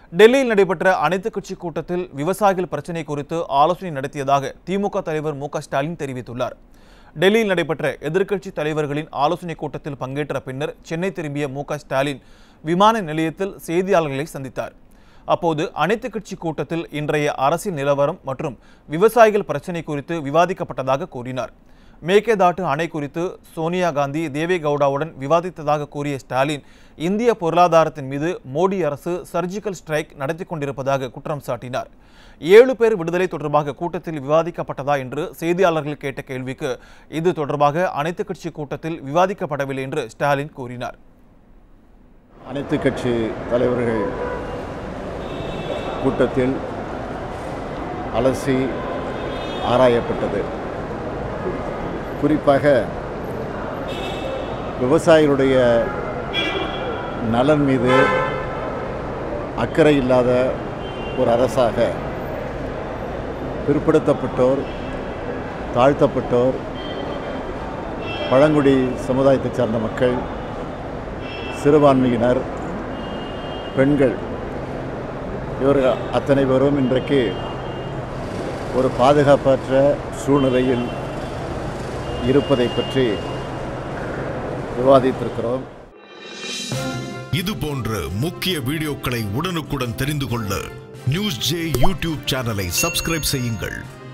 டெல்லியில் நடைபெற்ற அனைத்துக் கட்சி கூட்டத்தில் விவசாயிகள் பிரச்சினை குறித்து ஆலோசனை நடத்தியதாக திமுக தலைவர் மு க ஸ்டாலின் தெரிவித்துள்ளார் டெல்லியில் நடைபெற்ற எதிர்க்கட்சி தலைவர்களின் ஆலோசனைக் கூட்டத்தில் பங்கேற்ற பின்னர் சென்னை திரும்பிய மு க ஸ்டாலின் விமான நிலையத்தில் செய்தியாளர்களை சந்தித்தார் அப்போது அனைத்துக் கட்சி கூட்டத்தில் இன்றைய அரசியல் நிலவரம் மற்றும் விவசாயிகள் பிரச்சினை குறித்து விவாதிக்கப்பட்டதாக கூறினார் மேகேதாட்டு அணை குறித்து சோனியா காந்தி தேவேகவுடாவுடன் விவாதித்ததாக கூறிய ஸ்டாலின் இந்திய பொருளாதாரத்தின் மீது மோடி அரசு சர்ஜிக்கல் ஸ்ட்ரைக் நடத்தி கொண்டிருப்பதாக குற்றம் சாட்டினார் ஏழு பேர் விடுதலை தொடர்பாக கூட்டத்தில் விவாதிக்கப்பட்டதா என்று செய்தியாளர்கள் கேட்ட கேள்விக்கு இது தொடர்பாக அனைத்துக் கட்சி கூட்டத்தில் விவாதிக்கப்படவில்லை என்று ஸ்டாலின் கூறினார் அனைத்து கட்சி தலைவர்கள் கூட்டத்தில் அலசி ஆராயப்பட்டது குறிப்பாக விவசாயிகளுடைய நலன் மீது அக்கறை இல்லாத ஒரு அரசாக பிற்படுத்தப்பட்டோர் தாழ்த்தப்பட்டோர் பழங்குடி சமுதாயத்தைச் சார்ந்த மக்கள் சிறுபான்மையினர் பெண்கள் இவர்கள் அத்தனை பேரும் இன்றைக்கு ஒரு பாதுகாப்பற்ற சூழ்நிலையில் இருப்பதை பற்றி விவாதித்திருக்கிறோம் இது போன்ற முக்கிய வீடியோக்களை உடனுக்குடன் தெரிந்து கொள்ள நியூஸ் ஜே யூடியூப் சேனலை சப்ஸ்கிரைப் செய்யுங்கள்